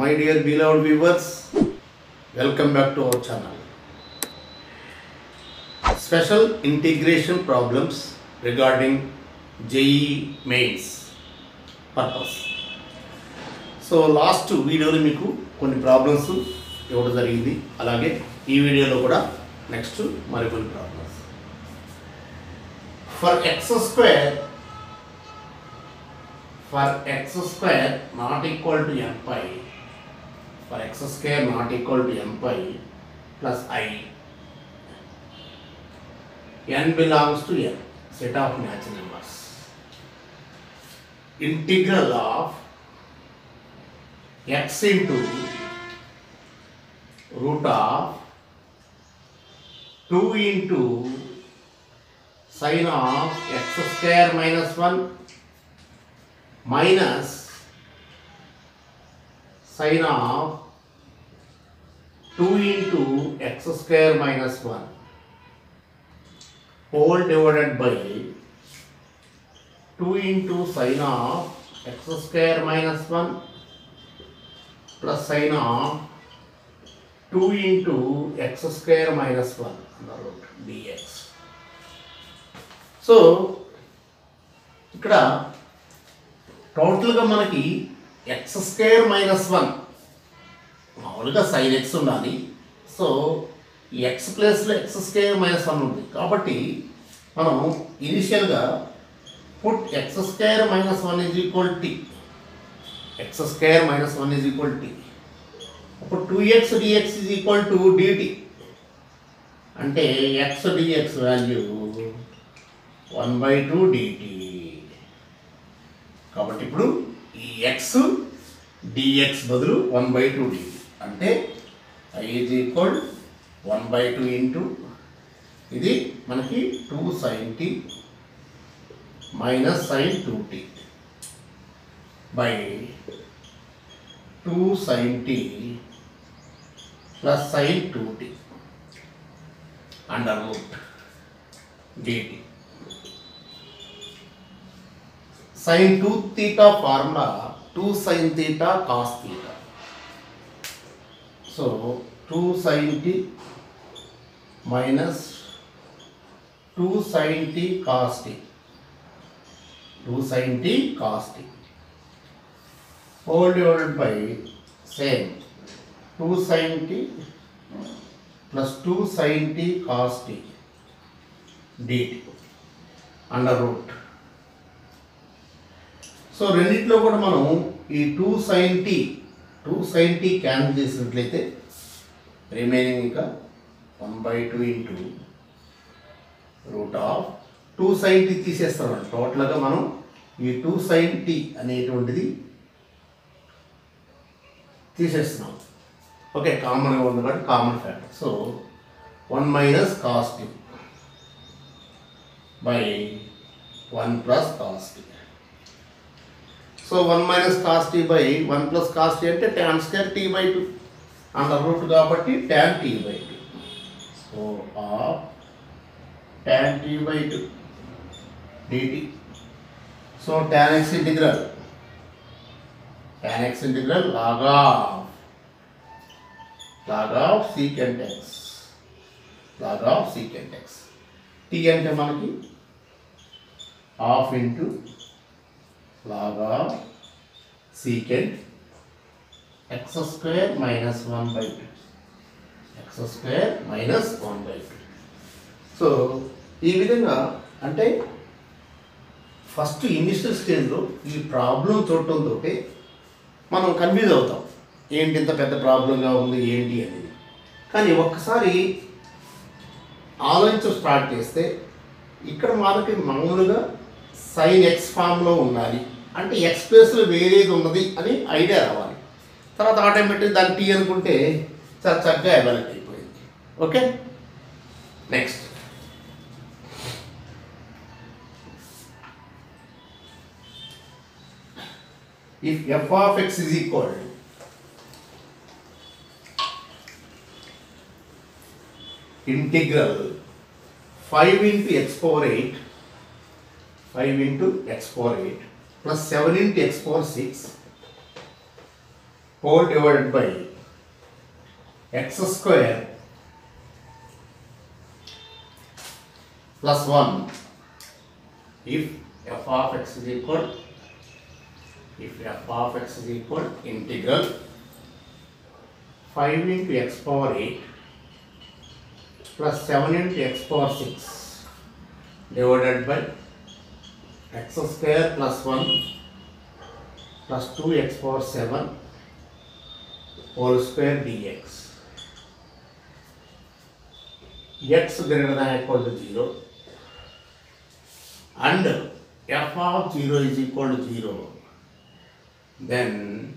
My dear beloved viewers, welcome back to our channel. Special integration problems regarding JEE mains purpose. So last వీడియోలో మీకు కొన్ని problems ఇవ్వడం జరిగింది అలాగే ఈ వీడియోలో కూడా నెక్స్ట్ మరికొన్ని problems for x square for x square not equal to n pi for x square not equal to n pi plus I n belongs to n set of natural numbers integral of x into root of 2 into sine of x square minus 1 minus sine of 2 into x square minus 1 whole divided by 2 into sine of x square minus 1 plus sine of 2 into x square minus 1 under root dx. So ఇక్కడ టోటల్గా మనకి x square minus one మామూలుగా sine x ఉండాలి so ఈ x ప్లేస్లో x square minus one ఉంది కాబట్టి మనం ఇనిషియల్గా put x square minus one is equal t x square minus one is equal t అప్పుడు two x dx is equal to dt అంటే x dx value one by two dt కాబట్టి ఇప్పుడు ఈ x dx బదులు one by two dt అంటే I is equal one by two into ఇది మనకి two sine t minus sine two t by two sine t plus sine two t under root dt sine two theta formula two sine theta cos theta so two sine t minus two sine t cos t two sine t cos t whole divided by same 2 sin t plus 2 sin t cos t dt under root so రెండిట్లో కూడా మనం ఈ two sine t two sine t cancel చేసినట్లయితే remaining ఇంకా one by two into root of two sine t తీసేస్తాం టోటల్గా మనం ఈ టూ సైన్ టీ అనేటువంటిది తీసేస్తున్నాం ఓకే కామన్గా ఉంది కాబట్టి common factor so one minus cos t by one plus cos t so one minus cos t by one plus cos t అంటే tan square t by two under root కాబట్టి tan t by two so of tan t by two dt so tan x integral tan x integral log of log of secant x log of secant x t అంటే మనకి half into log of secant x square minus one by two x square minus one by two so ఈ విధంగా అంటే first initial స్టేజ్లో ఈ problem చూడటంతో మనం confuse అవుతాం ఏంటి ఇంత పెద్ద ప్రాబ్లంగా ఉంది ఏంటి అనేది కానీ ఒక్కసారి ఆలోచించడం స్టార్ట్ చేస్తే ఇక్కడ మనకి మామూలుగా సైన్ ఎక్స్ ఫామ్లో ఉండాలి అంటే ఎక్స్ ప్లేస్లో వేరేది ఉన్నది అని ఐడియా రావాలి తర్వాత ఆటోమేటిక్ దాన్ని టీ అనుకుంటే చాలా చక్కగా ఎవాల్యుయేట్ అయిపోయింది okay next if f of x is equal integral 5 into x power 8 5 into x power 8 plus 7 into x power 6 whole divided by x square plus 1 if f of x is equal if f of x is equal integral 5 into x power 8 plus 7 into x power 6 divided by x square plus 1 plus 2x power 7 whole square dx. x greater than or equal to 0 and f of 0 is equal to 0 then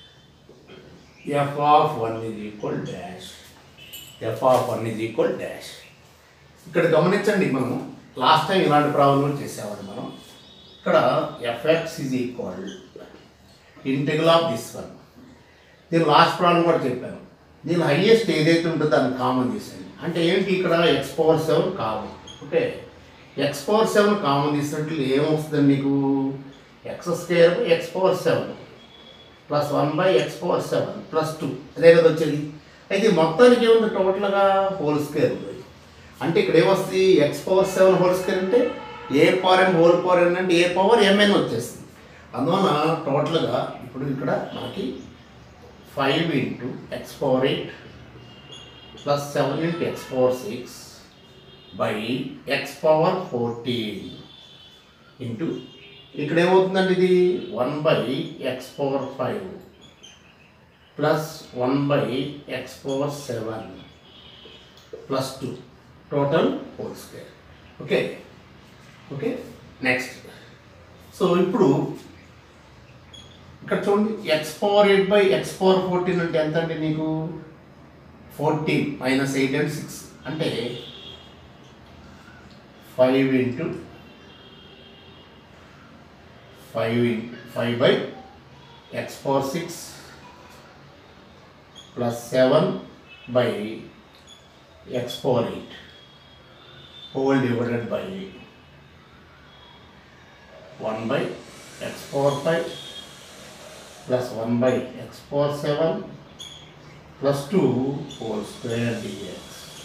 f of 1 is equal dash f of 1 is equal dash ఇక్కడ గమనించండి మనం last time ఇలాంటి problem చేసామండి మనం ఇక్కడ f x is equal integral of this one దీని last problem కూడా చెప్పాను దీని హైయెస్ట్ ఏదైతే ఉంటుందో దాన్ని కామన్ చేసేయండి అంటే ఏంటి ఇక్కడ x power seven common okay x power seven common తీసినట్లు ఏమొస్తుందండి మీకు x square by x power seven plus one by x power seven plus two అదే కదా వచ్చేది అయితే మొత్తానికి ఏముంది టోటల్గా హోల్ స్క్వేర్ ఉంది అంటే ఇక్కడ ఏమొస్తుంది x power seven whole square అంటే a power m whole power n అంటే ఏ పవర్ ఎంఎన్ వచ్చేస్తుంది అందువలన టోటల్గా ఇప్పుడు ఇక్కడ మనకి five into x power eight plus seven into x power six by x power fourteen into ఇక్కడ ఏమవుతుందండి ఇది one by x power five plus one by x power seven plus two total whole square okay okay next so ఇప్పుడు ఇక్కడ చూడండి x power eight by x power fourteen అంటే ఎంత అండి నీకు fourteen minus eight and six అంటే five into five into five by x power six plus seven by x power eight whole divided by one by x power five plus one by x power seven plus two whole square dx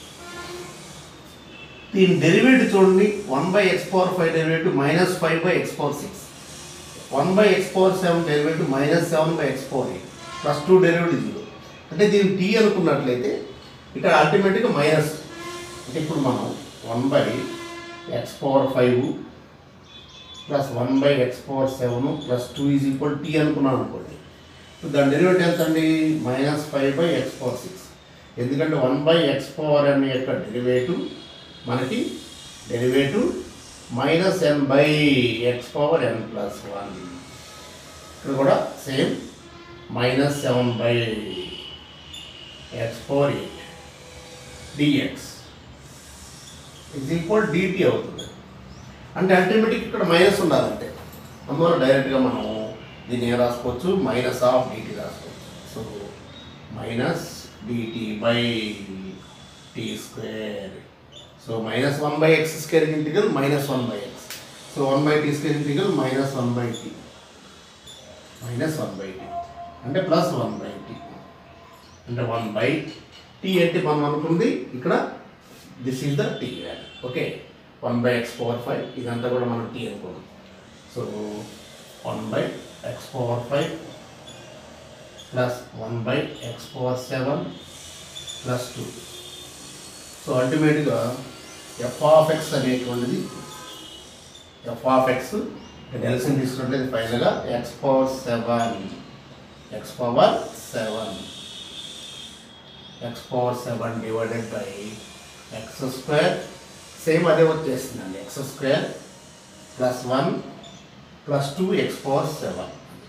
దీని derivative చూడండి one by x power five derivative minus five by x power six one by x power seven derivative minus seven by x power eight plus two derivative zero అంటే దీన్ని t అనుకున్నట్లయితే ఇక్కడ అల్టిమేట్గా minus అంటే ఇప్పుడు మనం one by x power five plus one by x power seven plus two is equal t అనుకున్నాను అనుకోండి ఇప్పుడు దాని డెరివేటివ్ ఎంత అండి minus five by x power six ఎందుకంటే one by x power n యొక్క డెరివేటివ్ మనకి derivative minus n by x power n plus one ఇక్కడ కూడా same minus seven by x power eight dx is equal dt అవుతుంది అంటే అల్టిమేటిక్ ఇక్కడ minus ఉండాలంటే అందువల్ల డైరెక్ట్గా మనం దీన్ని ఏం రాసుకోవచ్చు మైనస్ ఆఫ్ డిటి రాసుకోవచ్చు so minus dt by t square so minus one by x square integral minus one by x so one by t square integral minus one by t minus one by t అంటే plus one by t అంటే one by t అంటే మనం అనుకుంది ఇక్కడ this is the t value okay one by x power five ఇదంతా కూడా మనం t అనుకున్నాం so one by x power five plus one by x power seven plus two so అల్టిమేట్గా ఎఫ్ ఆఫ్ ఎక్స్ అనేటువంటిది ఎఫ్ ఆఫ్ ఎక్స్ ఎల్సిని తీసుకున్నట్లయితే ఫైనల్గా x power seven x power seven x power seven divided by x square same అదే వచ్చేస్తుందండి x square plus one plus two x power seven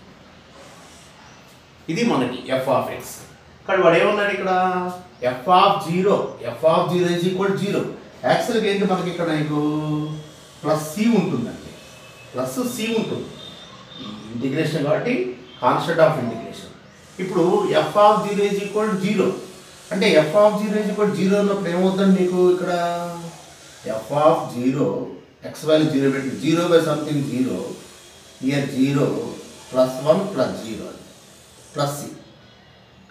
ఇది మనకి f of x ఇక్కడ వాడు ఏమన్నాడు ఇక్కడ f of zero f of zero is equal zero యాక్చువల్గా ఏంటి మనకి ఇక్కడ నీకు ప్లస్ సి ఉంటుందండి ప్లస్ సి ఉంటుంది ఇంటిగ్రేషన్ కాబట్టి కాన్స్టెంట్ ఆఫ్ ఇంటిగ్రేషన్ ఇప్పుడు f of zero is equal zero అంటే f of zero is equal zero అన్నప్పుడు ఏమవుతుంది నీకు ఇక్కడ f of zero x value zero పెట్టి zero by something zero year zero plus one plus zero plus c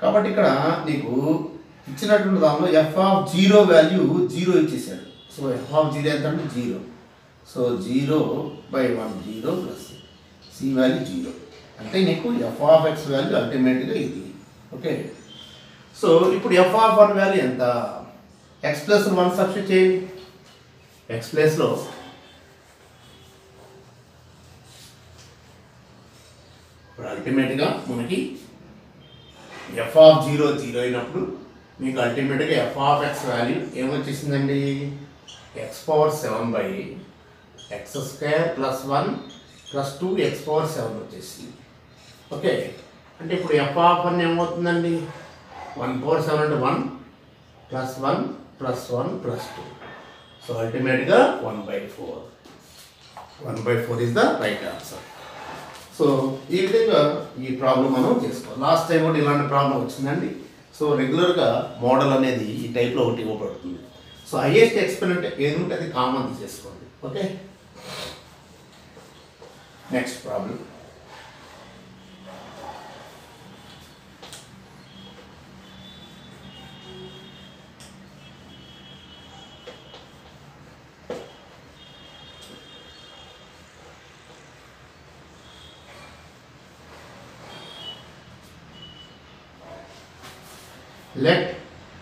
కాబట్టి ఇక్కడ నీకు ఇచ్చినటువంటి దానిలో f of zero value zero ఇచ్చేసాడు సో ఎఫ్ ఆఫ్ జీరో ఎంత అంటే zero so zero by one zero plus c value zero అంటే నీకు ఎఫ్ ఆఫ్ ఎక్స్ వాల్యూ అల్టిమేట్గా ఇది ఓకే సో ఇప్పుడు ఎఫ్ ఆఫ్ వన్ వాల్యూ ఎంత ఎక్స్ ప్లస్ వన్ సబ్స్టిట్యూట్ చేయండి ఎక్స్ ప్లేస్లో ఇప్పుడు అల్టిమేట్గా మనకి ఎఫ్ ఆఫ్ జీరో జీరో అయినప్పుడు మీకు అల్టిమేట్గా ఎఫ్ ఆఫ్ ఎక్స్ వాల్యూ ఏమొచ్చేసిందండి x power seven by x square plus one plus two x power seven వచ్చేసింది ఓకే అంటే ఇప్పుడు ఎఫ్ ఆఫ్ వన్ ఏమవుతుందండి వన్ పవర్ సెవెన్ అంటే one plus one plus one plus two so అల్టిమేట్గా one by four one by four is the right answer so ఈ విధంగా ఈ problem మనం చేసుకోవాలి లాస్ట్ టైం కూడా ఇలాంటి ప్రాబ్లం వచ్చిందండి సో రెగ్యులర్గా మోడల్ అనేది ఈ టైప్లో ఒకటి ఇవ్వబడుతుంది సో హైయెస్ట్ ఎక్స్పెరిమెంట్ ఏది ఉంటే అది కామన్ తీసేసుకోండి okay next problem let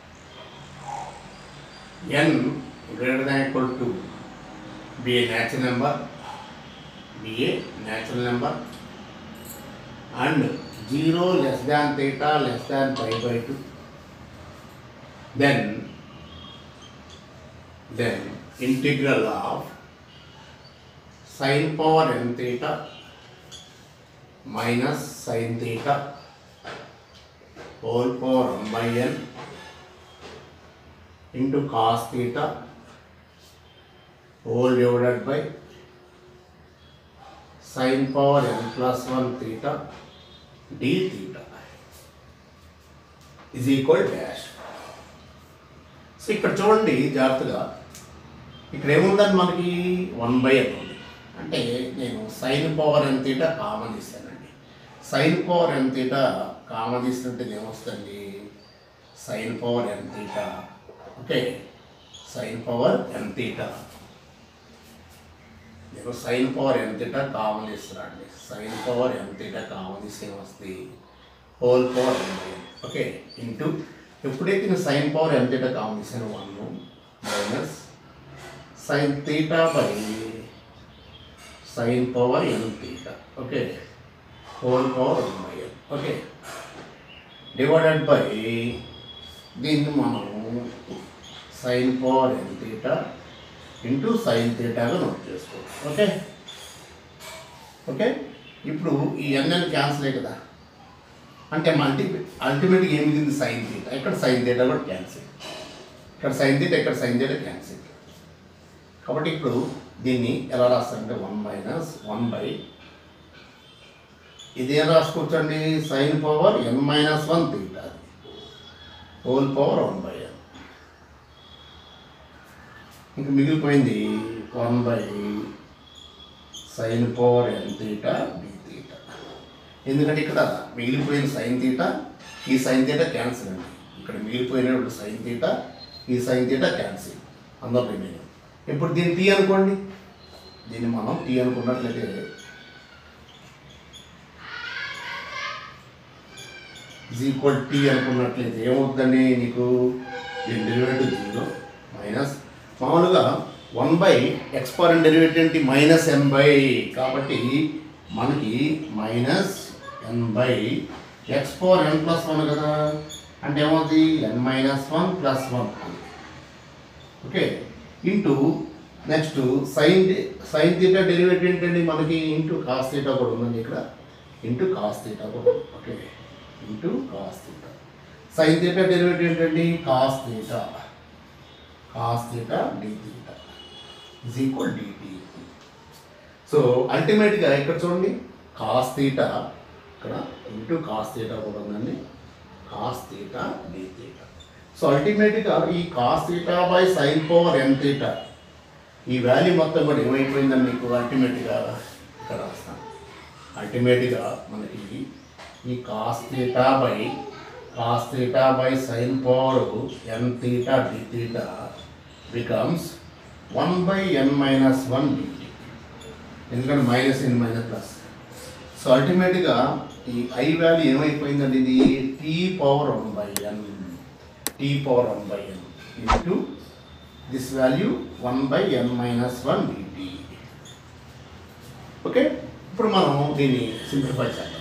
n greater than equal to be a natural number be a natural number and 0 less than theta less than pi by 2 then then integral of sin power n theta minus sin theta whole power 1 by n into cos theta whole divided by sin power n plus 1 theta d theta is equal dash so ఇక్కడ చూడండి జాగ్రత్తగా ఇక్కడ ఏముందని మనకి one by ఎన్ ఉంది అంటే నేను sine power n theta common ఇస్తానండి sine power n theta common ఇస్తుంటే ఏమొస్తుంది sine power n theta okay sine power n theta నేను sine power n theta common ఇస్తున్నానండి sine power n theta common ఇస్తే ఏమొస్తుంది whole power n by n okay into ఎప్పుడైతే నేను sine power n theta common ఇస్తాను one minus sine theta by sine power n theta okay whole power one by n okay divided by దీన్ని మనము sine power n theta into sine తీటాగా note చేసుకోవచ్చు okay okay ఇప్పుడు ఈ NN cancel కదా అంటే multi అల్టిమేట్గా ఏమి మిగిలింది సైన్ తీటా ఇక్కడ సైన్ తీటా కూడా క్యాన్సిల్ ఇక్కడ సైన్ తీటా ఇక్కడ సైన్ తీటా క్యాన్సిల్ కాబట్టి ఇప్పుడు దీన్ని ఎలా రాస్తారంటే వన్ మైనస్ వన్ బై ఇది ఏం రాసుకోవచ్చండి sine power n minus one theta whole power one by n ఇంక మిగిలిపోయింది one by sine power n theta b theta ఎందుకంటే ఇక్కడ మిగిలిపోయిన సైన్ తీటా ఈ సైన్ తీటా క్యాన్సిల్ అండి ఇక్కడ మిగిలిపోయినప్పుడు సైన్ తీటా ఈ సైన్ తీటా క్యాన్సిల్ అందరూ రిమైన్ ఇప్పుడు దీన్ని టీ అనుకోండి దీన్ని మనం టీ అనుకున్నట్లయితే ఈజ్ ఈక్వల్ టీ అనుకున్నట్లయితే ఏమవుతుందండి నీకు దీని డెరివేటివ్ జీరో మైనస్ మామూలుగా one by x power n derivative ఏంటి మైనస్ ఎన్ బై కాబట్టి మనకి minus n by x power n plus one కదా అంటే ఏమవుతుంది n minus one plus one okay into next sine sine theta derivative ఏంటండి మనకి into cos theta కూడా ఉందండి ఇక్కడ ఇంటూ కాస్ తీటా కూడా ఉంది. Okay into cos theta sine theta derivative ఏంటండి cos theta cos theta d theta is equal dt so అల్టిమేట్గా ఇక్కడ చూడండి కాస్ తీటా ఇక్కడ ఇంటూ కాస్ తీటా కూడా ఉందండి cos theta d theta so అల్టిమేట్గా ఈ cos theta by sine power n theta ఈ వాల్యూ మొత్తం కూడా ఏమైపోయిందని మీకు అల్టిమేట్గా ఇక్కడ రాస్తాను అల్టిమేట్గా మనకి ఈ cos theta by cos theta by sine power n theta d theta becomes one by n minus one dt ఎందుకంటే minus n minus plus so అల్టిమేట్గా ఈ ఐ వాల్యూ ఏమైపోయిందండి ఇది t power one by n t power one by n into this value one by n minus one dt okay ఇప్పుడు మనం దీన్ని simplify చేద్దాం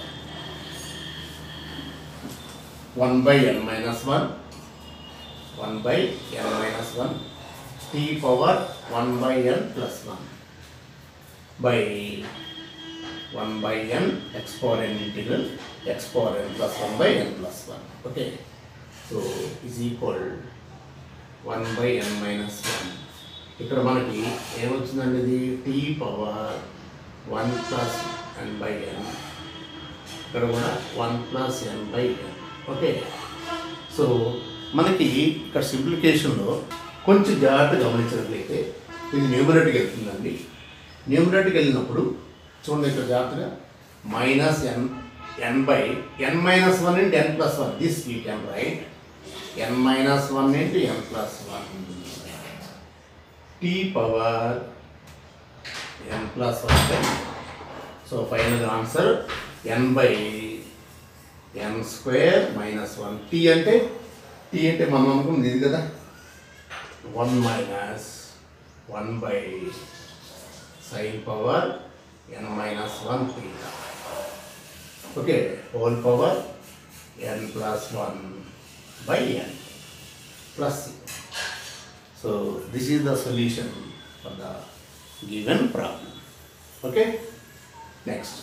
one by n minus one one by n minus one t power one by n plus one by one by n x power n integral x power n plus one by n plus one okay so is equal one by n minus one ఇక్కడ మనకి ఏమొచ్చిందండి ఇది t power one plus n by n ఇక్కడ కూడా one plus n by n okay so మనకి ఇక్కడ సింప్లికేషన్లో కొంచెం జాగ్రత్తగా గమనించినట్లయితే ఇది న్యూమరేట్కి వెళ్తుందండి న్యూమరేట్కి వెళ్ళినప్పుడు చూడండి ఇక్కడ జాగ్రత్తగా minus n n by n minus one into n plus one this you can write n minus one into n plus one t power n plus one by so final answer n by n square minus one t అంటే t అంటే మనం అనుకున్నది ఇది కదా one minus one by sine power n minus one theta okay whole power n plus one by n plus so this is the solution for the given problem okay next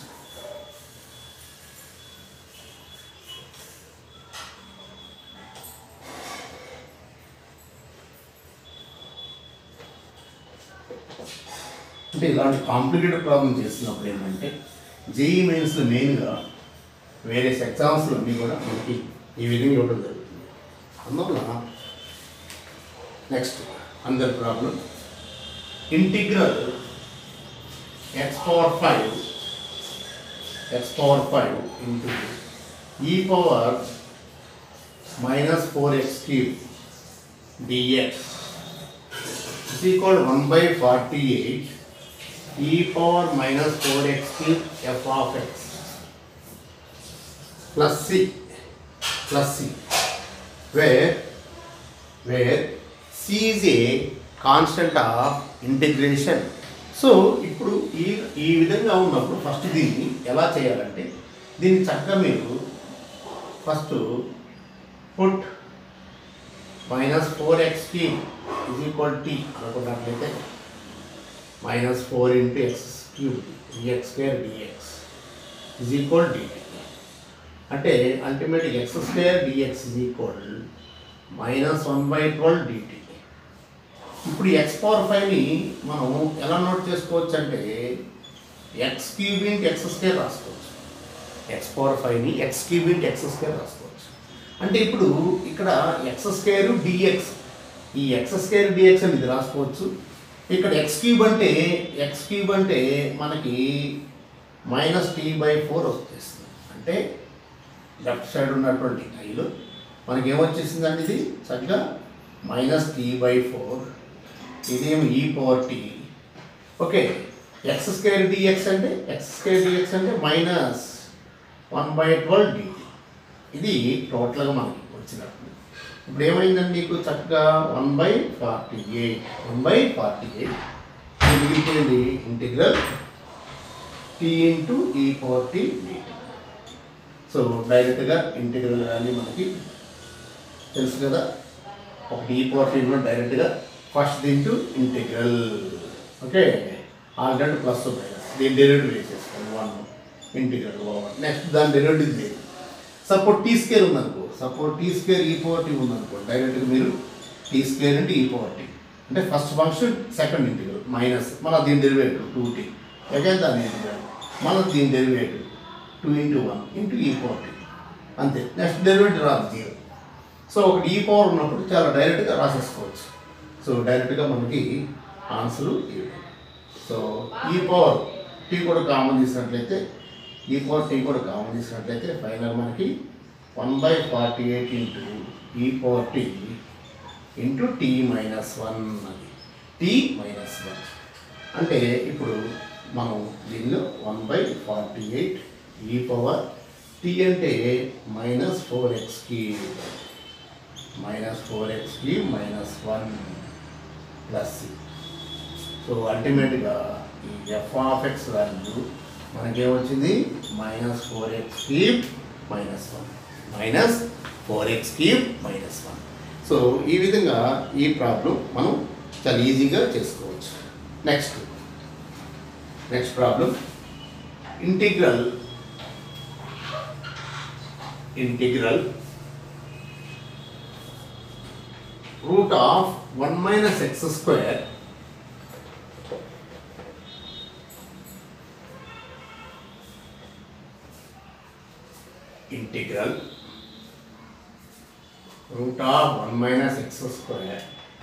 అంటే ఇలాంటి complicated problem చేస్తున్నప్పుడు ఏంటంటే JEE మెయిన్స్లో మెయిన్గా వేరే ఎగ్జామ్స్లో అన్నీ కూడా మనకి ఈ విధంగా ఇవ్వడం జరుగుతుంది అందువల్ల నెక్స్ట్ అందరి problem integral x power five x power five into e power minus four x cube dx is equal to 1 by 48 e power minus 4x cube f of x plus c plus c where where c is a constant of integration so ఇప్పుడు ఈ ఈ విధంగా ఉన్నప్పుడు first దీన్ని ఎలా చేయాలంటే దీన్ని చక్కగా మీరు first put minus four x cube is equal t అనుకున్నట్లయితే minus four into x cube dx square dx is equal dt అంటే అల్టిమేట్గా x square dx is equal minus one by twelve dt ఇప్పుడు ఎక్స్ పవర్ ఫైవ్ని మనం ఎలా note చేసుకోవచ్చు అంటే x cube into x square రాసుకోవచ్చు ఎక్స్ పవర్ ఫైవ్ని x cube into x square రాసుకోవచ్చు అంటే ఇప్పుడు ఇక్కడ ఎక్స్ స్క్వేర్ డిఎక్స్ ఈ ఎక్స్ స్క్వేర్ డిఎక్స్ అని ఇది రాసుకోవచ్చు ఇక్కడ ఎక్స్ క్యూబ్ అంటే ఎక్స్ క్యూబ్ అంటే మనకి మైనస్ టీ బై ఫోర్ వచ్చేస్తుంది అంటే లెఫ్ట్ సైడ్ ఉన్నటువంటి ఐలో మనకి ఏమొచ్చేసిందండి ఇది చక్కగా మైనస్ టీ బై ఫోర్ ఇదేమో e power t okay x square dx అంటే ఎక్స్ స్క్వేర్ డిఎక్స్ అంటే minus one by twelve d ఇది టోటల్గా మనకి వచ్చినట్టు ఇప్పుడు ఏమైందండి నీకు చక్కగా one by forty eight one by forty eight మిగిలిపోయింది integral t into e power t d so డైరెక్ట్గా ఇంటిగ్రల్ వాల్యూ మనకి తెలుసు కదా ఒకటి ఈ పవర్ టీ డైరెక్ట్గా first into integral okay already plus minus దీని డెరివేటివ్ వేసేసుకోండి వన్ ఇంటిగ్రల్ ఓవర్ నెక్స్ట్ దాని డెరివేటివ్ లేదు సపోర్ట్ టీ స్కేర్ ఉందనుకో support t square e power t ఉందనుకో డైరెక్ట్గా మీరు టీ స్కేర్ అంటే ఈ పవర్ టీ అంటే first function second integral minus మళ్ళీ దీని డెరివేటివ్ టూ టీ అగైన్ దాని ఇంటిగ్రల్ మళ్ళీ దీని derivative two into one into e power t అంతే నెక్స్ట్ డెరివేటివ్ రాదు జీరో సో ఒకటి ఈ పవర్ ఉన్నప్పుడు చాలా డైరెక్ట్గా రాసేసుకోవచ్చు సో డైరెక్ట్గా మనకి answer so e power t కూడా కామన్ తీసినట్లయితే ఈ పవర్ టీ కూడా కామన్ తీసినట్లయితే ఫైనల్ మనకి one by forty eight into e power t into t minus one అది టీ మైనస్ వన్ అంటే ఇప్పుడు మనం దీనిలో one by forty eight e power t అంటే minus four x cube minus four x cube minus one plus c so అల్టిమేట్గా ఈ f of x value మనకేమొచ్చింది minus four x cube minus one minus four x cube minus one so ఈ విధంగా ఈ problem మనం చాలా ఈజీగా చేసుకోవచ్చు next next problem integral integral root of one minus x square integral root of 1 minus x square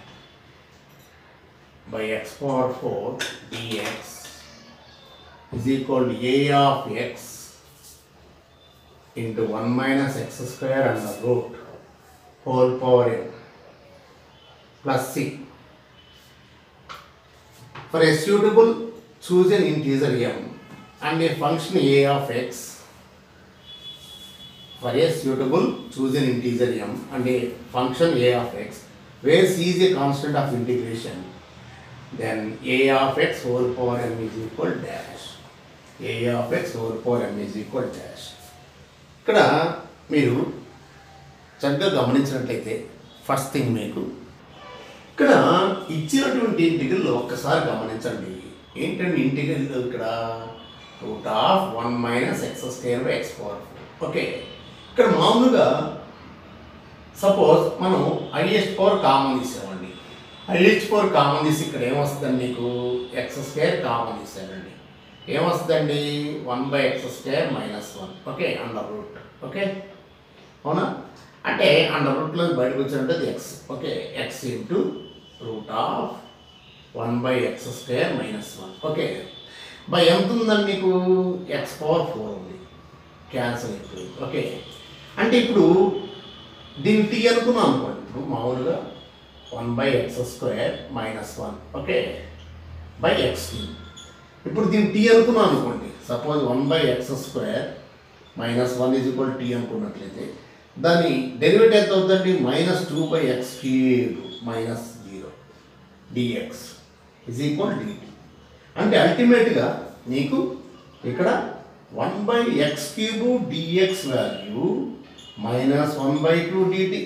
by x power 4 dx is equal to a of x into 1 minus x square under root whole power n plus c. For a suitable chosen integer m and a function a of x for a suitable chosen integer m and a function a of x where c is a constant of integration then a of x whole power m is equal dash a of x whole power m is equal dash ఇక్కడ మీరు చక్కగా గమనించినట్లయితే first thing మీకు ఇక్కడ ఇచ్చినటువంటి integral ఒక్కసారి గమనించండి ఏంటంటే ఇంటిగ్రల్ ఇక్కడ root of one minus x square by x power okay ఇక్కడ మామూలుగా సపోజ్ మనం హైయెస్ట్ పవర్ కామన్ తీసామండి హైయెస్ట్ పవర్ కామన్ తీసి ఇక్కడ ఏమొస్తుందండి మీకు ఎక్స్ స్క్వేర్ కామన్ తీసానండి ఏమొస్తుందండి one by x square minus one okay under root okay అవునా అంటే అండర్ రూట్లో బయటకు వచ్చినట్టు x okay x into root of one by x square minus one okay by ఎంత ఉందండి మీకు ఎక్స్ పవర్ ఫోర్ ఉంది క్యాన్సల్ అయిపోయింది ఓకే అంటే ఇప్పుడు దీన్ని టీ అనుకున్నాం అనుకోండి ఇప్పుడు మామూలుగా one by x square minus one okay by x t ఇప్పుడు దీన్ని టీ అనుకున్నాం అనుకోండి suppose one by x square minus one is equal t అనుకున్నట్లయితే దాని డెరివేటివ్ ఎంత అవుతుందండి minus two by x cube minus zero dx is equal dt అంటే అల్టిమేట్గా నీకు ఇక్కడ one by x cube dx value minus one by two dt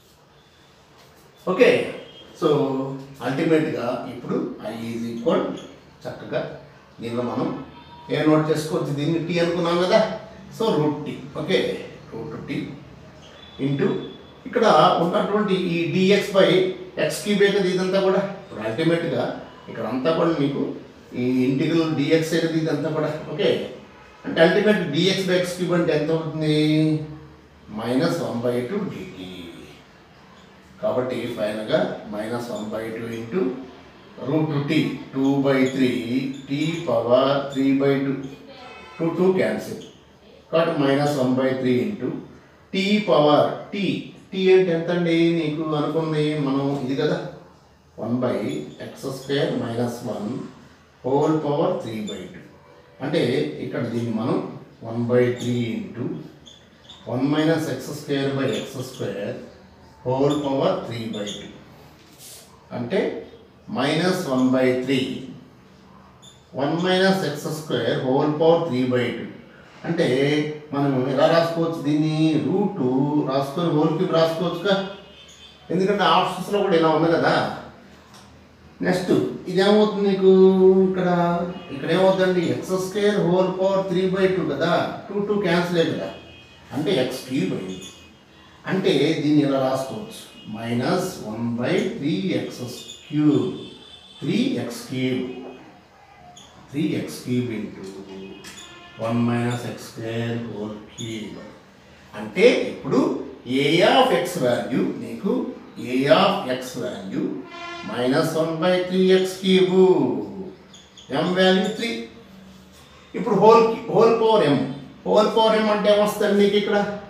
okay so అల్టిమేట్గా ఇప్పుడు ఐ ఈజ్ ఈక్వల్ చక్కగా దీనిలో మనం ఏ నోట్ చేసుకోవచ్చు దీన్ని టీ అనుకున్నాం కదా so root t okay root t into ఇక్కడ ఉన్నటువంటి ఈ డిఎక్స్ బై ఎక్స్ క్యూబే కదా ఇదంతా కూడా ఇప్పుడు అల్టిమేట్గా ఇక్కడ అంతా కూడా మీకు ఈ ఇంటిగ్రల్ డిఎక్స్ కదా ఇదంతా కూడా ఓకే అంటే ultimate dx by x cube అంటే ఎంత అవుతుంది minus one by two dt కాబట్టి ఫైనల్గా minus one by two into root t two by three t power three by two two two cancel కాబట్టి minus one by three into t power t t అంటే ఎంత అండి నీకు అనుకుంది మనం ఇది కదా one by x square minus one whole power three by two అంటే ఇక్కడ దీన్ని మనం one by three into one minus x square by x square whole power three by two అంటే minus one by three one minus x square whole power three by two అంటే మనం ఎలా రాసుకోవచ్చు దీన్ని రూట్ రాసుకొని హోల్ క్యూబ్ రాసుకోవచ్చుగా ఎందుకంటే ఆప్షన్స్లో కూడా ఇలా ఉంది కదా నెక్స్ట్ ఇదేమవుతుంది నీకు ఇక్కడ ఇక్కడ ఏమవుతుందండి x square whole power three by two కదా టూ టూ క్యాన్సిల్ కదా అంటే ఎక్స్ క్యూబ్ అయింది అంటే దీన్ని ఇలా రాసుకోవచ్చు minus one by three x cube three x cube three x cube into one minus x square whole cube అంటే ఇప్పుడు ఏ ఆఫ్ ఎక్స్ వాల్యూ నీకు a of x value minus one by three x cube m value three ఇప్పుడు whole whole power m whole power ఎం అంటే ఏమొస్తుంది నీకు ఇక్కడ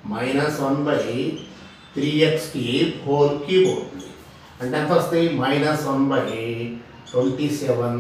minus one by three x cube whole cube అవుతుంది అంటే ఎంత వస్తాయి minus one by twenty seven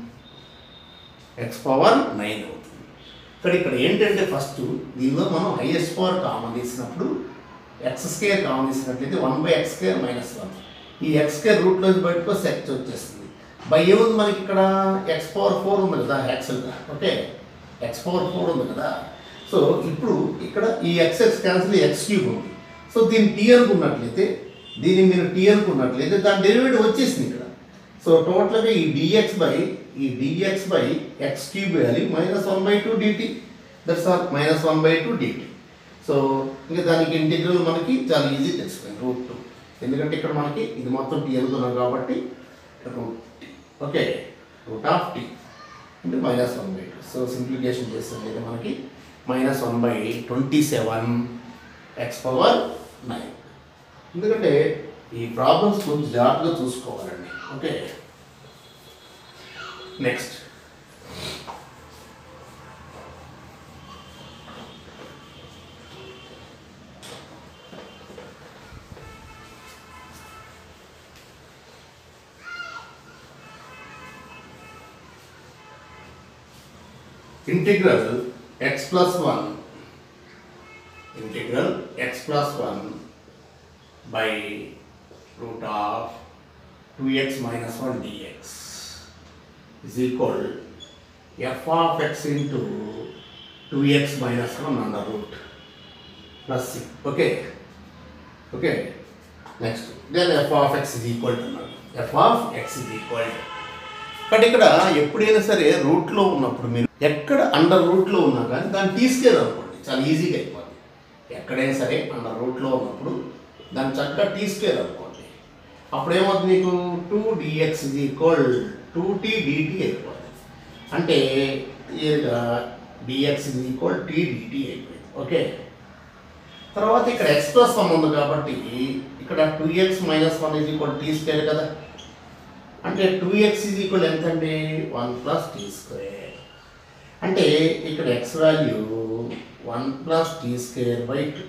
x power nine అవుతుంది ఇక్కడ ఇక్కడ ఏంటంటే ఫస్ట్ దీనిలో మనం హైయెస్ట్ పవర్ కామన్ తీసినప్పుడు ఎక్స్ స్కేర్ కామన్ తీసినట్లయితే one by x square minus one ఈ ఎక్స్ స్కేర్ రూట్లోంచి బయటకు వస్తే ఎక్స్ వచ్చేస్తుంది బై ఏముంది మనకి ఇక్కడ ఎక్స్ పవర్ ఫోర్ ఉంది కదా యాక్చువల్గా ఓకే ఎక్స్ పవర్ ఫోర్ ఉంది కదా సో ఇప్పుడు ఇక్కడ ఈ x x cancel x cube ఉంది సో దీన్ని టీ అనుకున్నట్లయితే దీన్ని మీరు టీ అనుకున్నట్లయితే దాని డెరివేటివ్ వచ్చేసింది ఇక్కడ సో టోటల్గా ఈ డిఎక్స్ బై ఈ dx by x cube value minus one by two dt that's or minus one by two dt so ఇంకా దానికి ఇంటిగ్రల్ మనకి చాలా ఈజీ తెలిసిపోయింది రూట్ టూ ఎందుకంటే ఇక్కడ మనకి ఇది మొత్తం టీ అనుకున్నాం కాబట్టి root t okay root of t అంటే minus one by two so simplification చేసినట్లయితే మనకి minus one by twenty seven x power nine ఎందుకంటే ఈ ప్రాబ్లమ్స్ కొంచెం జాగ్రత్తగా చూసుకోవాలండి okay next integral x plus 1 integral x plus 1 by root of 2x minus 1 dx is equal f of x into 2x minus 1 under root plus c okay okay next then f of x is equal to అన్నాడు. f of x is equal to but ఇక్కడ ఎప్పుడైనా సరే రూట్లో ఉన్నప్పుడు మీరు ఎక్కడ under రూట్లో ఉన్నా కానీ దాన్ని తీసుకెళ్ళి అనుకోండి చాలా ఈజీగా అయిపోతుంది ఎక్కడైనా సరే అండర్ రూట్లో ఉన్నప్పుడు దాన్ని చక్కగా తీసుకెళ్ళి అనుకోండి అప్పుడు ఏమవుతుంది మీకు టూ డిఎక్స్ ఇది ఈక్వల్ టూ టీ డిటి అయిపోతుంది అంటే క్లియర్గా డిఎక్స్ ఇది ఈక్వల్ టీ డిటి అయిపోయింది ఓకే తర్వాత ఇక్కడ ఎక్స్ ప్లస్ వన్ ఉంది కాబట్టి ఇక్కడ టూ ఎక్స్ మైనస్ వన్ ఇది ఈక్వల్ టీ స్క్వేర్ కదా అంటే టూ ఎక్స్ ఈజ్ ఈక్వల్ ఎంత అండి వన్ ప్లస్ టీ స్క్వేర్ అంటే ఇక్కడ x value one plus t square by two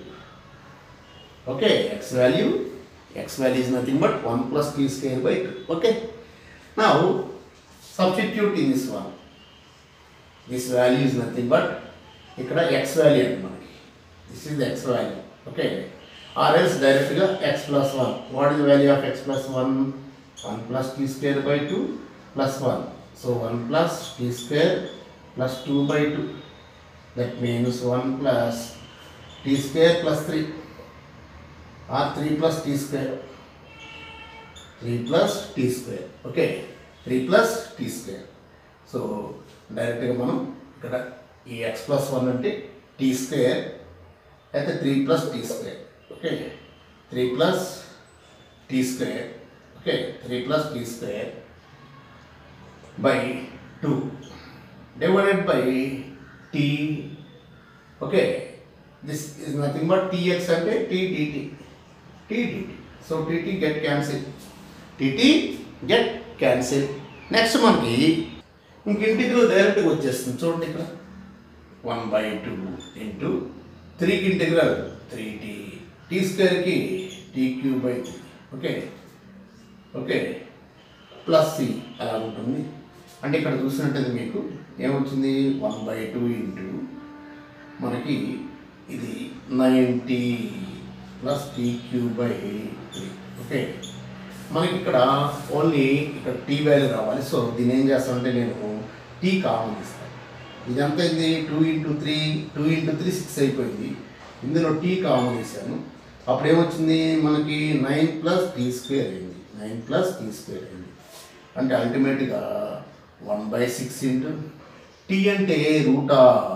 okay x value x value is nothing but one plus t square by two okay నా substitute in this one this value is nothing but ఇక్కడ x value అండి మనకి this is x value okay or else డైరెక్ట్గా x plus one what is value of x plus one one plus t square by two plus one so one plus t square plus two by two that means one plus t square plus three or three plus t square three plus t square okay three plus t square so డైరెక్ట్గా మనం ఇక్కడ ఈ x plus one అంటే t square అయితే three plus t square okay three plus t square okay three plus t square by two divided by t okay this is nothing but t x అంటే t dt tea DT so t t get cancel t t get cancel next మనకి ఇంక integral డైరెక్ట్గా వచ్చేస్తుంది చూడండి ఇక్కడ one by two into త్రీకి integral three t t స్క్వేర్కి t cube by three okay okay plus c అలా ఉంటుంది అంటే ఇక్కడ చూసినట్టయితే మీకు ఏమొచ్చింది వన్ బై టూ ఇంటూ మనకి ఇది ninety plus t cube by three okay మనకి ఇక్కడ ఓన్లీ ఇక్కడ టీ వాల్యూ రావాలి సో దీన్ని ఏం చేస్తానంటే నేను టీ కామన్ ఇస్తాను ఇదంతా ఇది two into three two into three six అయిపోయింది ఇందులో టీ కామన్ వేసాను అప్పుడు ఏమొచ్చింది మనకి నైన్ ప్లస్ టీ స్క్వేర్ అయింది నైన్ ప్లస్ టీ స్క్వేర్ అయింది అంటే అల్టిమేట్గా one by six into t అంటే root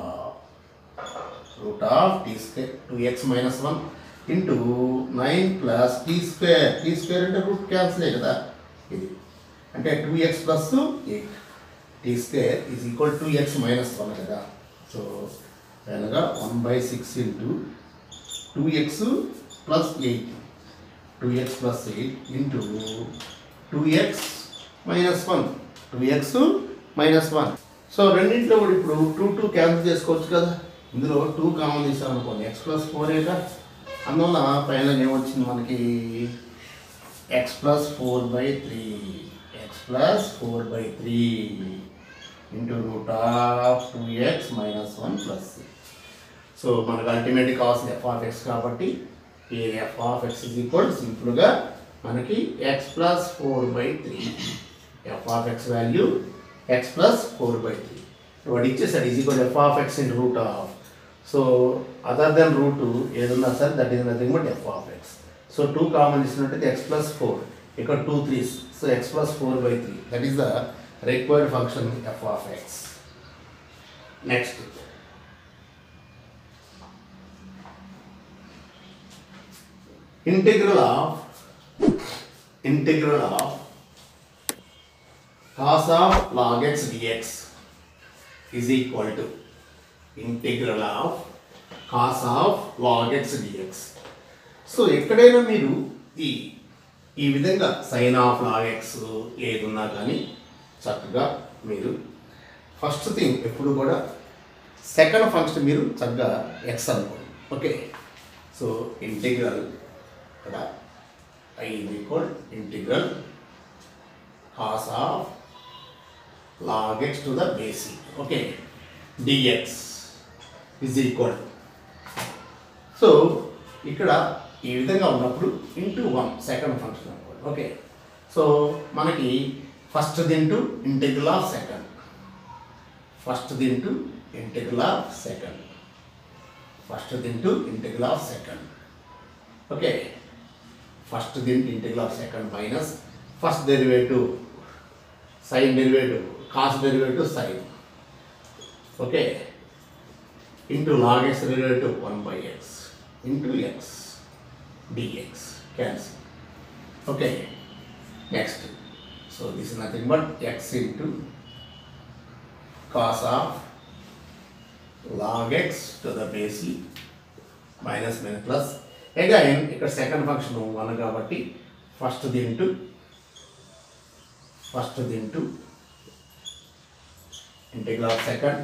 root of t square two x minus one into nine plus t square t square అంటే రూట్ క్యాన్సిలే కదా ఇది అంటే two x plus eight t square is equal to x minus one కదా so అనగా one by six into two x plus eight two x plus eight into two x minus one two x minus one so రెండింటిలో కూడా ఇప్పుడు two two cancel చేసుకోవచ్చు కదా ఇందులో two common తీసాం అనుకోండి ఎక్స్ ప్లస్ ఫోర్ ఏగా అందువల్ల పైన ఏమొచ్చింది మనకి x plus four by three x plus four by three into root of two x minus one plus so మనకు అల్టిమేట్ కావాల్సిన ఎఫ్ ఆఫ్ ఎక్స్ కాబట్టి ఈ f of x is equal సింపుల్గా మనకి x plus four by three f of x value x plus four by three వాడు ఇచ్చేసాడు is equal f of x in root of so other than root ఏదన్నా సరే that is nothing but f of x so two common ఇచ్చినట్టయితే x plus four ఇక్కడ two threes so x plus four by three that is the required function f of x next integral of integral of cos of log x dx is equal to integral of cos of log x dx so ఎక్కడైనా మీరు ఈ ఈ విధంగా sign of log X ఏదున్నా కానీ చక్కగా మీరు first thing ఎప్పుడు కూడా సెకండ్ ఫంక్షన్ మీరు చక్కగా ఎక్స్ అనుకోండి ఓకే సో ఇంటిగ్రల్ ఇక్కడ I is equal integral cos of log x to the base e. Okay, dx is equal. So ఇక్కడ ఈ విధంగా ఉన్నప్పుడు ఇంటూ వన్ సెకండ్ ఫంక్షన్ అనుకోండి ఓకే సో మనకి ఫస్ట్ దింటూ ఇంటిగ్రల్ ఆఫ్ సెకండ్ ఫస్ట్ దింటూ integral of second first దింటూ integral of second okay first దీనికి integral of second minus first derivative sine derivative cos derivative sine okay into log x derivative one by x into x dx cancel okay next so this is nothing but x into cos of log x to the base e minus minus plus again ఇక్కడ second function one కాబట్టి first దింటూ first దింటూ integral of second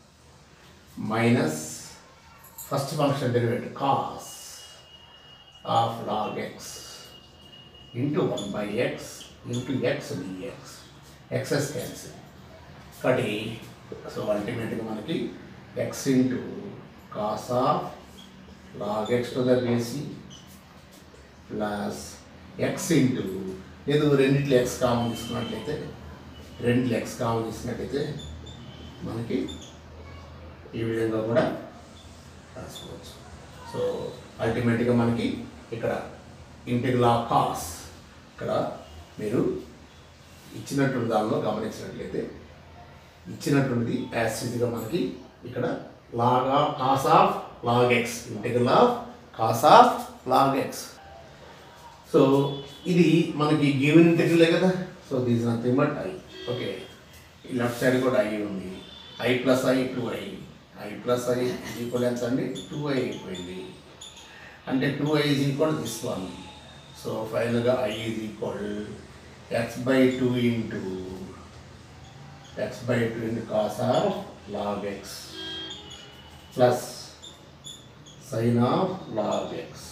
minus first function derivative cos of log x into one by x into x dx x's cancel ఒకటి so అల్టిమేట్గా మనకి x into cos of log x to the base e plus x into లేదు రెండిట్లో X common తీసుకున్నట్లయితే రెండిట్లో X common తీసుకున్నట్లయితే మనకి ఈ విధంగా కూడా రాసుకోవచ్చు సో అల్టిమేట్గా మనకి ఇక్కడ ఇంటిగ్రల్ ఆఫ్ కాస్ ఇక్కడ మీరు ఇచ్చినటువంటి దానిలో గమనించినట్లయితే ఇచ్చినటువంటిది యాసిడ్గా మనకి ఇక్కడ log of cos of log x integral of cos of log x so ఇది మనకి గివెన్ ఇంటిగ్రలే కదా so this nothing but I okay ఈ లెఫ్ట్ సైడ్ కూడా ఐ ఉంది I plus I two I I plus I equal ఎంత అండి two I అయిపోయింది అంటే two I is equal this one so ఫైనల్గా I is equal x by two into x by two into cos of log x plus sine of log x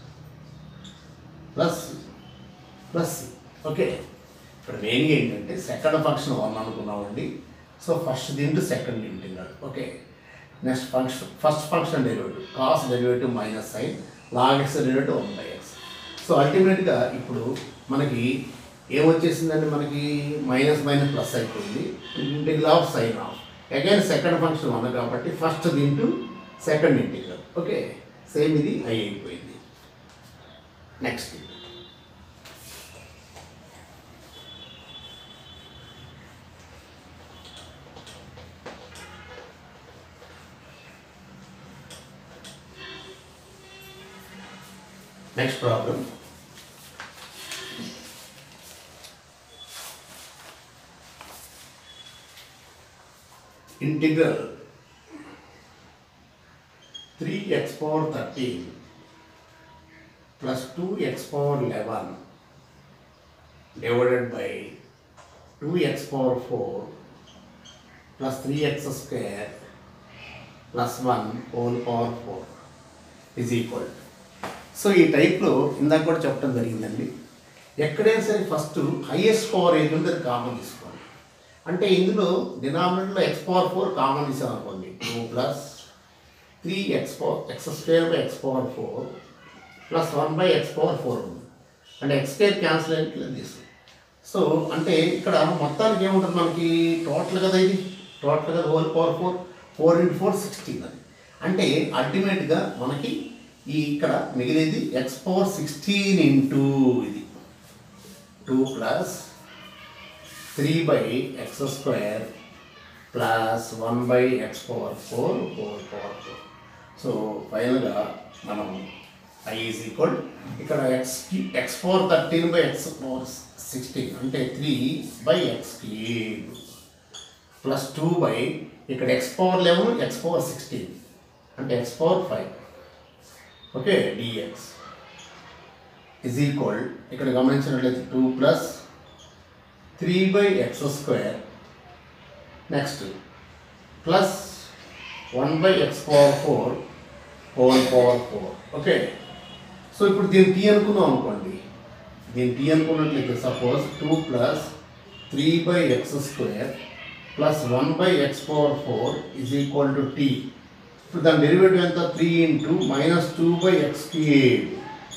plus plus okay ఇక్కడ మెయిన్గా ఏంటంటే second function one అనుకున్నామండి so first దీంట్లో second integral okay next function first function derivative cos derivative minus sine log x derivative one by x so అల్టిమేట్గా ఇప్పుడు మనకి ఏమొచ్చేసిందండి మనకి మైనస్ మైనస్ ప్లస్ అయిపోయింది integral of sine of again second function one కాబట్టి first దీంట్లో second integral okay same ఇది I అయిపోయింది next next problem integral three x power thirteen plus 2x power 11 divided by 2x power 4 plus 3x square plus one whole power four is equal so ఈ టైప్లో ఇందాక కూడా చెప్పడం జరిగిందండి ఎక్కడైనా సరే ఫస్ట్ హైయెస్ట్ పవర్ ఏది ఉంటే అది కామన్ తీసుకోండి అంటే ఇందులో డినామినేటర్లో ఎక్స్ పవర్ ఫోర్ కామన్ తీసాం అనుకోండి two plus three x power x square by x power four plus one by x power four ఉంది అంటే ఎక్స్ స్క్వేర్ క్యాన్సిల్ అయితే తీసు సో అంటే ఇక్కడ మొత్తానికి ఏముంటుంది మనకి టోటల్ కదా ఇది టోటల్ కదా whole power four four into four sixteen అది అంటే అల్టిమేట్గా మనకి ఈ ఇక్కడ మిగిలేది ఎక్స్ పవర్ సిక్స్టీన్ ఇంటూ ఇది two plus three by x square plus one by x power four four power four so ఫైనల్గా మనం ఐ ఈజ్ ఈక్వల్ ఇక్కడ x x power thirteen by x power sixteen అంటే three by x cube plus two by ఇక్కడ x power eleven x power sixteen అంటే x power five okay dx is equal ఇక్కడ గమనించినట్లయితే two plus three by x square next plus one by x power four whole power four okay so ఇప్పుడు దీన్ని t అనుకుందాం అనుకోండి దీన్ని t అనుకున్నట్లయితే suppose two plus three by x square plus one by x power four is equal to t ఇప్పుడు దాని derivative ఎంత three into minus two by x cube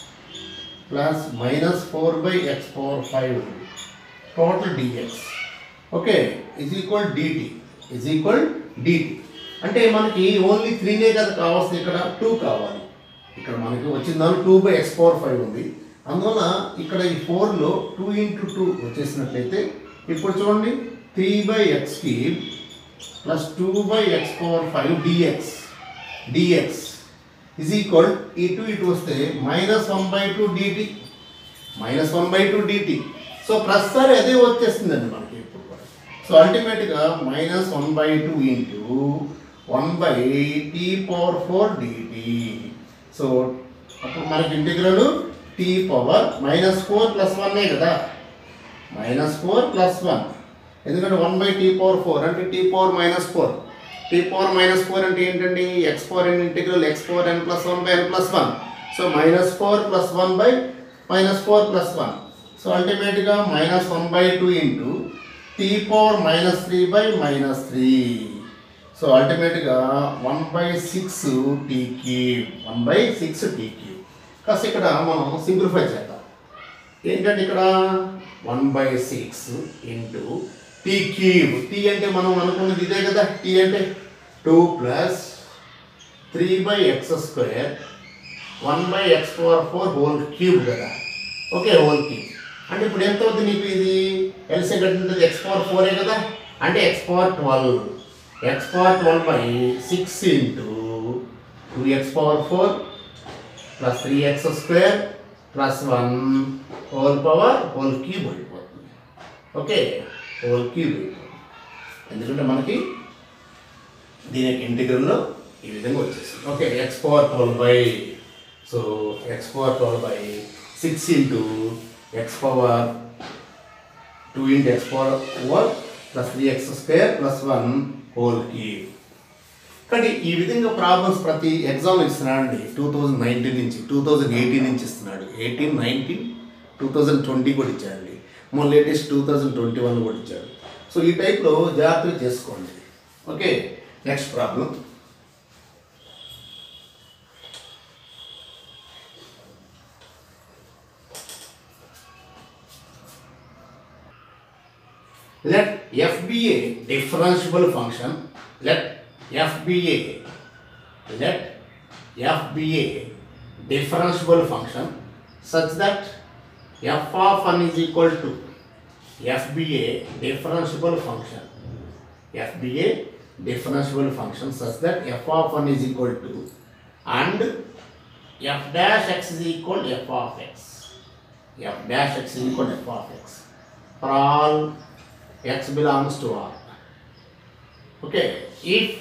plus minus four by x power five total dx okay is equal dt is equal dt అంటే మనకి only త్రీనే కదా కావాల్సింది ఇక్కడ two కావాలి ఇక్కడ మనకి వచ్చిందాను two by x power five ఉంది అందువల్ల ఇక్కడ ఈ ఫోర్లో టూ ఇంటూ టూ వచ్చేసినట్లయితే ఇప్పుడు చూడండి three by x cube plus two by x power five dx dx is equal ఈ టూ ఇటు వస్తే minus one by two dt minus one by two dt so ప్రస్తుతాన్ని అదే వచ్చేస్తుందండి మనకి ఇప్పుడు కూడా సో అల్టిమేట్గా minus one by two into one by t power four dt so అప్పుడు మనకి integral t power minus four plus వన్నే కదా మైనస్ ఫోర్ ప్లస్ వన్ ఎందుకంటే one by t power four అంటే t power minus four t power minus four అంటే ఏంటండి x power n integral x power n plus one by n plus one so minus four plus one by minus four plus one so అల్టిమేట్గా minus one by two into t power minus three by minus three so అల్టిమేట్గా one by six t cube one by six t cube కాస్త ఇక్కడ మనం simplify చేద్దాం ఏంటంటే ఇక్కడ one by six into t cube t అంటే మనం అనుకున్నది ఇదే కదా టీ అంటే two plus three by x square one by x power four whole cube కదా ఓకే హోల్ క్యూబ్ అంటే ఇప్పుడు ఎంత అవుతుంది నీకు ఇది ఎల్సీ కట్టినది ఎక్స్ పవర్ ఫోరే కదా అంటే x power twelve x power twelve by six into two x power four plus three x square plus one whole power whole cube అయిపోతుంది ఓకే హోల్ క్యూబ్ అయిపోతుంది ఎందుకంటే మనకి దీని యొక్క ఇంటిగ్రల్లో ఈ విధంగా వచ్చేసింది okay x power twelve by so x power twelve by six into x power two into x power four plus three x square plus one whole cube కానీ ఈ విధంగా ప్రాబ్లమ్స్ ప్రతి ఎగ్జామ్ ఇస్తున్నాడండి టూ థౌజండ్ నైన్టీన్ నుంచి two thousand eighteen నుంచి ఇస్తున్నాడు eighteen nineteen two thousand twenty కూడా ఇచ్చాడండి మొన్న latest two thousand twenty one కూడా ఇచ్చాడు సో ఈ టైప్లో జాగ్రత్తగా చేసుకోండి okay next problem let f be a differentiable function let f be a let f be a differentiable function such that f of n is equal to f be a differentiable function f be a differentiable function such that f of n is equal to and f dash x is equal to f of x f dash x is equal to f of x for all x belongs to R. Okay, if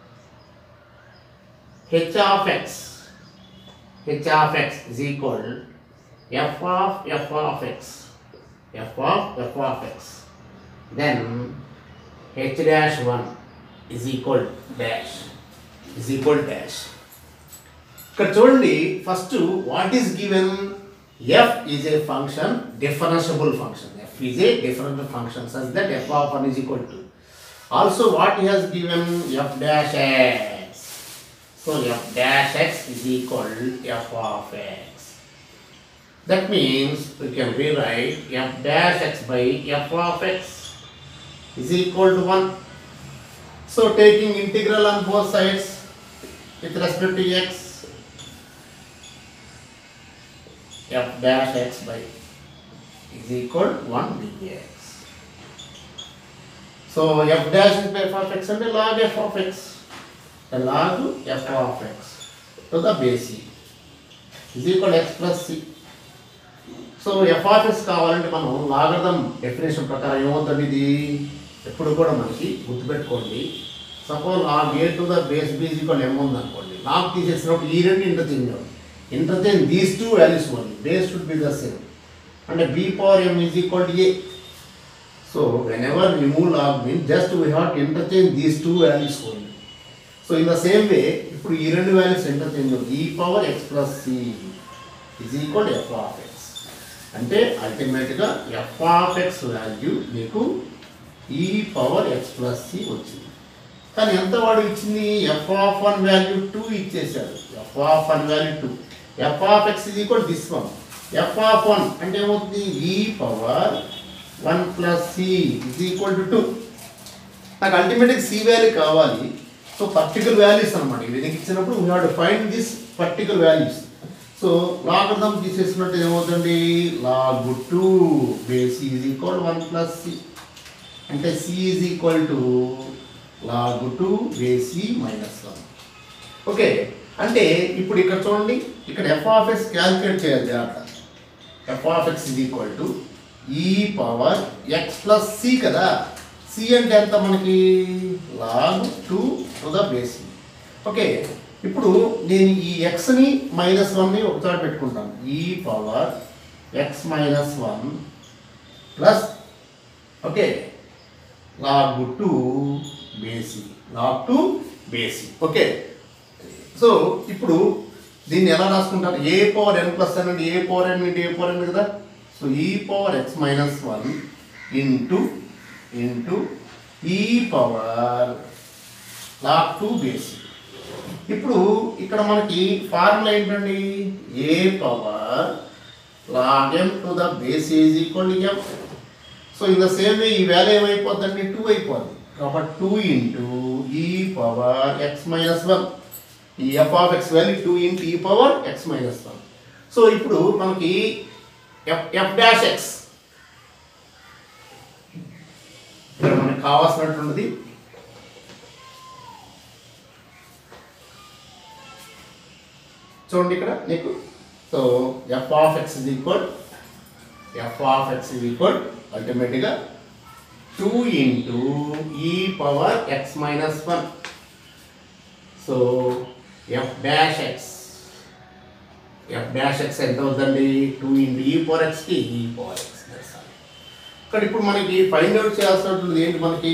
h of x, h of x is equal f of f of x, f of f of x, then h dash 1 is equal to dash. Is equal dash ఇక్కడ చూడండి first what is given f is a function differentiable function f is a differential function such that f of one is equal to also what he has given f dash x so f dash x is equal f of x that means we can rewrite f dash x by f of x is equal to 1. So taking integral on both sides with respect to x, f dash x by is equal to 1 dx. So f dash is by f of x and the log f of x. The log f of x to the base c is equal to x plus c. So FRS కావాలంటే మనం logarithm definition ప్రకారం ఏమవుతుంది ఇది ఎప్పుడు కూడా మనకి గుర్తుపెట్టుకోండి suppose ఆ a to the base b is equal m ఉంది అనుకోండి లాగ్ తీసేసినప్పుడు ఈ రెండు ఇంటర్చేంజ్ అవ్వాలి interchange these two values only base should be the same అంటే b power m is equal to a so whenever remove log mean just we have to interchange these two values only so in the same way ఇప్పుడు ఈ రెండు values interchange అవుతుంది e power x plus c is equal f of x అంటే అల్టిమేట్గా f of x value మీకు ఈ power x plus C వచ్చింది కానీ ఎంత వాడు ఇచ్చింది f of one value two ఇచ్చేసాడు f of one value two f of x ఇది equal this one f of one అంటే ఏమవుతుంది e power one plus c is equal to two నాకు అల్టిమేట్గా సి వాల్యూ కావాలి సో పర్టికులర్ వాల్యూస్ అనమాట ఇది ఇచ్చినప్పుడు we have to find this particular values so logarithm తీసేసినట్టు ఏమవుతుంది log two base is equal one plus c అంటే c is equal to log two base c minus one okay అంటే ఇప్పుడు ఇక్కడ చూడండి ఇక్కడ ఎఫ్ ఆఫ్ ఎక్స్ క్యాల్కులేట్ చేయాలి జాగ్రత్త f of x is equal to e power x plus c కదా c అంటే ఎంత మనకి log two to the base okay ఇప్పుడు నేను ఈ ఎక్స్ని మైనస్ వన్ని ఒకసారి పెట్టుకుంటాను e power x minus one plus okay log two base e log two base e okay so ఇప్పుడు దీన్ని ఎలా రాసుకుంటారు ఏ పవర్ ఎన్ ప్లస్ ఎన్ అంటే a power n into a power n కదా so e power x minus one into into e power log two base e ఇప్పుడు ఇక్కడ మనకి formula ఏంటండి a power log m to the base is equal to m so in the same way ఈ value ఏమైపోద్దండి two అయిపోద్ది కాబట్టి two into e power x minus one ఈ f of x value two into e power x minus one so ఇప్పుడు మనకి F F dash X ఇక్కడ మనకి కావాల్సినటువంటిది చూడండి ఇక్కడ నీకు so f of x is equal f of x is equal అల్టిమేట్గా two into e power x minus one so f dash x f dash x ఎంత అవుతుందండి టూ ఇంటూ ఈ పవర్ ఎక్స్కి e power X ఇక్కడ ఇప్పుడు మనకి find out చేయాల్సినటువంటి ఏంటి మనకి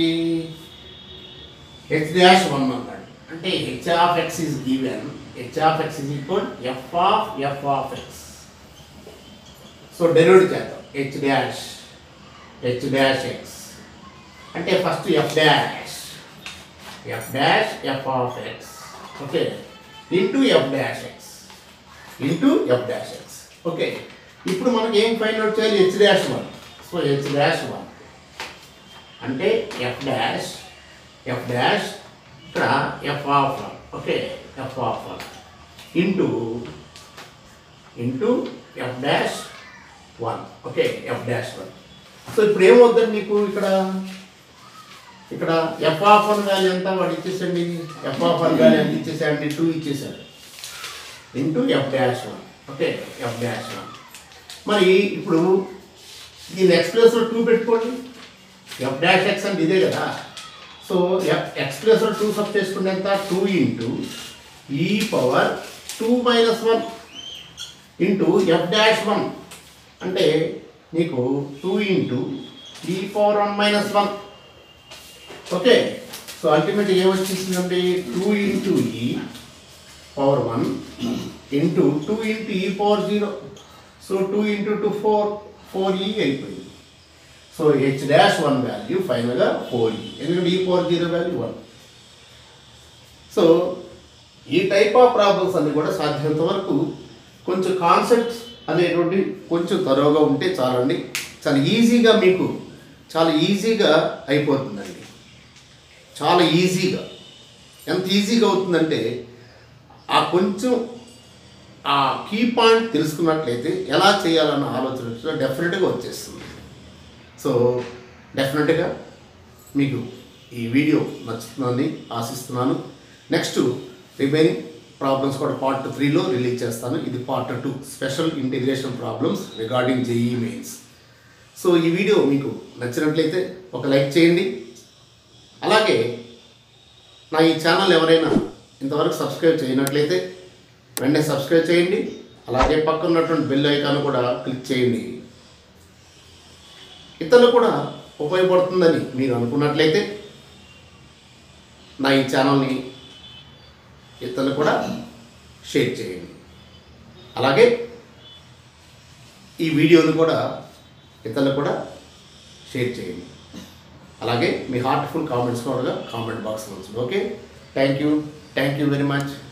హెచ్ డాష్ వన్ అన్నాడు అంటే h of x is given h of x is equal f of f of x so derivate చేద్దాం h dash h dash x అంటే first f dash f dash f of x okay into f dash x into f dash x okay ఇప్పుడు మనకి ఏం find out చేయాలి h dash one so h dash one అంటే f dash f dash ఇక్కడ f of one okay F of one into into f dash one okay f dash one so ఇప్పుడు ఏమవుతుంది నీకు ఇక్కడ ఇక్కడ ఎఫ్ ఆఫ్ వన్ వాల్యూ ఎంత వాడు ఇచ్చేసండి ఎఫ్ ఆఫ్ వన్ వాల్యూ ఎంత ఇచ్చేసాడండి టూ ఇచ్చేసాడు into f dash one okay f dash one మరి ఇప్పుడు దీని ఎక్స్ప్రెస్లో టూ పెట్టుకోండి ఎఫ్ డాష్ ఎక్స్ అంటే ఇదే కదా సో ఎఫ్ ఎక్స్ప్రెస్లో టూ సబ్ చేసుకుంటే ఎంత two into e power two minus one into f dash one అంటే నీకు two into e power one minus one okay so ultimate ఏమొచ్చేసిందంటే two into e power one into two into e power zero so two into two four four e అయిపోయింది so h dash one value ఫైనల్గా four e ఎందుకంటే e power zero value one so ఈ type of problems అన్ని కూడా సాధ్యమైనంత వరకు కొంచెం concepts అనేటువంటి కొంచెం తరోగా ఉంటే చాలండి చాలా ఈజీగా మీకు చాలా ఈజీగా అయిపోతుందండి చాలా ఈజీగా ఎంత ఈజీగా అవుతుందంటే ఆ కొంచెం ఆ కీ పాయింట్ తెలుసుకున్నట్లయితే ఎలా చేయాలన్న ఆలోచన డెఫినెట్గా వచ్చేస్తుంది సో డెఫినెట్గా మీకు ఈ వీడియో నచ్చుతుందని ఆశిస్తున్నాను నెక్స్ట్ రిమైనింగ్ ప్రాబ్లమ్స్ కూడా పార్ట్ త్రీలో రిలీజ్ చేస్తాను ఇది part two special integration problems regarding JEE mains so ఈ వీడియో మీకు నచ్చినట్లయితే ఒక లైక్ చేయండి అలాగే నా ఈ ఛానల్ ఎవరైనా ఇంతవరకు సబ్స్క్రైబ్ చేయనట్లయితే వెంటనే సబ్స్క్రైబ్ చేయండి అలాగే పక్కన ఉన్నటువంటి బెల్ ఐకాన్ కూడా క్లిక్ చేయండి ఇతరులు కూడా ఉపయోగపడుతుందని మీరు అనుకున్నట్లయితే నా ఈ ఛానల్ని ఇతరులు కూడా షేర్ చేయండి అలాగే ఈ వీడియోని కూడా ఇతరులు కూడా షేర్ చేయండి అలాగే మీ హార్ట్ఫుల్ కామెంట్స్ కూడా కామెంట్ బాక్స్లో ఉంచండి okay thank you thank you very much